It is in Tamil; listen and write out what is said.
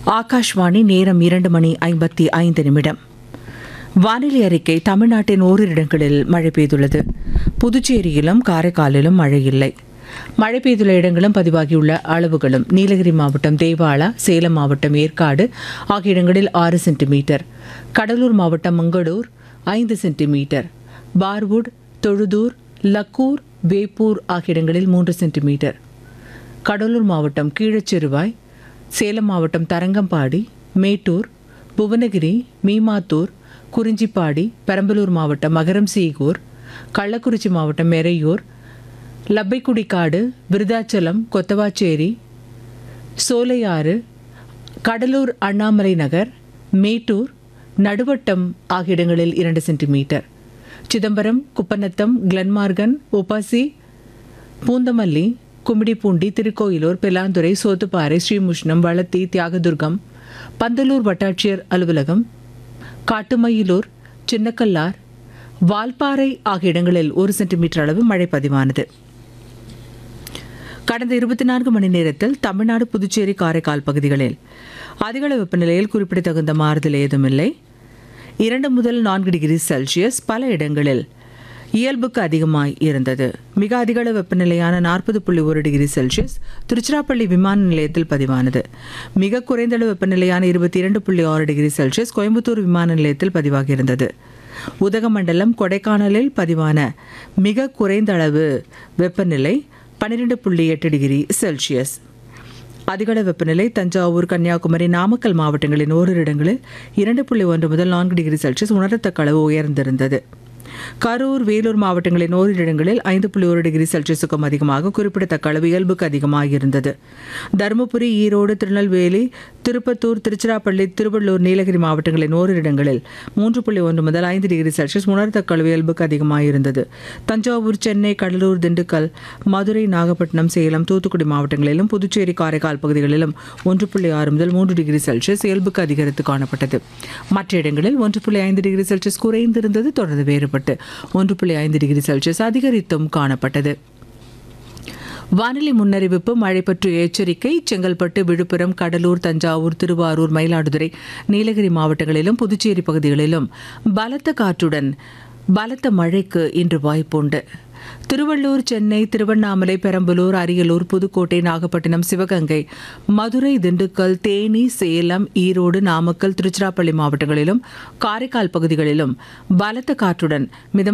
ஆகாஷ்வாணி நேரம் இரண்டு மணி ஐம்பத்தி ஐந்து நிமிடம் வானிலை அறிக்கை தமிழ்நாட்டின் ஓரிரு இடங்களில் மழை பெய்துள்ளது புதுச்சேரியிலும் காரைக்காலிலும் மழை இல்லை மழை பெய்துள்ள இடங்களும் பதிவாகியுள்ள அளவுகளும் நீலகிரி மாவட்டம் தேவாலா சேலம் மாவட்டம் ஏற்காடு ஆகிய இடங்களில் ஆறு சென்டிமீட்டர் கடலூர் மாவட்டம் மங்களூர் ஐந்து சென்டிமீட்டர் பார்வுட் தொழுதூர் லக்கூர் வேப்பூர் ஆகிய இடங்களில் மூன்று சென்டிமீட்டர் கடலூர் மாவட்டம் கீழச்சிறுவாய் சேலம் மாவட்டம் தரங்கம்பாடி மேட்டூர் புவனகிரி மீமாத்தூர் குறிஞ்சிப்பாடி பெரம்பலூர் மாவட்டம் மகரம் சீகூர் கள்ளக்குறிச்சி மாவட்டம் மெரையூர் லப்பைக்குடிக்காடு விருதாச்சலம் கொத்தவாச்சேரி சோலையாறு கடலூர் அண்ணாமலை நகர் மேட்டூர் நடுவட்டம் ஆகிய இடங்களில் இரண்டு centimetre Chidambaram Kuppanatham Glenmorgan UPASI Poonamallee Gummidipoondi Tirukoilur Pelandurai Sothuparai Srimushnam Valathi Thiyagadurgam Pandalur வட்டாட்சியர் அலுவலகம் காட்டுமயிலூர் சின்னக்கல்லார் வால்பாறை ஆகிய இடங்களில் ஒரு சென்டிமீட்டர் அளவு மழை பதிவானது கடந்த இருபத்தி நான்கு மணி நேரத்தில் தமிழ்நாடு புதுச்சேரி காரைக்கால் பகுதிகளில் அதிகளவு வெப்பநிலையில் குறிப்பிடத்தகுந்த மாறுதல் ஏதுமில்லை இரண்டு முதல் நான்கு டிகிரி செல்சியஸ் பல இடங்களில் இயல்புக்கு அதிகமாய் இருந்தது மிக அதிகள வெப்பநிலையான நாற்பது புள்ளி ஒரு டிகிரி செல்சியஸ் திருச்சிராப்பள்ளி விமான நிலையத்தில் பதிவானது மிக குறைந்தளவு வெப்பநிலையான இருபத்தி இரண்டு புள்ளி ஆறு டிகிரி செல்சியஸ் கோயம்புத்தூர் விமான நிலையத்தில் பதிவாகியிருந்தது உதகமண்டலம் கொடைக்கானலில் பதிவான மிக குறைந்த அளவு வெப்பநிலை பன்னிரெண்டு புள்ளி எட்டு டிகிரி செல்சியஸ் அதிகள வெப்பநிலை தஞ்சாவூர் கன்னியாகுமரி நாமக்கல் மாவட்டங்களின் ஓரிரு இடங்களில் இரண்டு புள்ளி ஒன்று முதல் நான்கு டிகிரி செல்சியஸ் உணரத்தக்க அளவு உயர்ந்திருந்தது கரூர் வேலூர் மாவட்டங்களின் ஓரிரு இடங்களில் ஐந்து புள்ளி ஒரு டிகிரி செல்சியஸுக்கும் அதிகமாக குறிப்பிடத்தக்க அளவு இயல்புக்கு அதிகமாக இருந்தது தருமபுரி ஈரோடு திருநெல்வேலி திருப்பத்தூர் திருச்சிராப்பள்ளி திருவள்ளூர் நீலகிரி மாவட்டங்களின் ஓரிரு இடங்களில் மூன்று புள்ளி ஒன்று முதல் ஐந்து டிகிரி செல்சியஸ் உணரத்தக்க அளவு இயல்புக்கு அதிகமாக இருந்தது தஞ்சாவூர் சென்னை கடலூர் திண்டுக்கல் மதுரை நாகப்பட்டினம் சேலம் தூத்துக்குடி மாவட்டங்களிலும் புதுச்சேரி காரைக்கால் பகுதிகளிலும் ஒன்று புள்ளி ஆறு முதல் மூன்று டிகிரி செல்சியஸ் இயல்புக்கு அதிகரித்து காணப்பட்டது மற்ற இடங்களில் ஒன்று புள்ளி ஐந்து டிகிரி செல்சியஸ் குறைந்திருந்தது தொடர்ந்து வேறுபட்டு ஒன்று புள்ளி ஐந்து டிகிரி செல்சியஸ் அதிகரித்தும் காணப்பட்டது வானிலை முன்னறிவிப்பு மழை பற்றிய எச்சரிக்கை செங்கல்பட்டு விழுப்புரம் கடலூர் தஞ்சாவூர் திருவாரூர் மயிலாடுதுறை நீலகிரி மாவட்டங்களிலும் புதுச்சேரி பகுதிகளிலும் பலத்த காற்றுடன் பலத்த மழைக்கு இன்று வாய்ப்புண்டு திருவள்ளூர் சென்னை திருவண்ணாமலை பெரம்பலூர் அரியலூர் புதுக்கோட்டை நாகப்பட்டினம் சிவகங்கை மதுரை திண்டுக்கல் தேனி சேலம் ஈரோடு நாமக்கல் திருச்சிராப்பள்ளி மாவட்டங்களிலும் காரைக்கால் பகுதிகளிலும் பலத்த காற்றுடன் மிதம்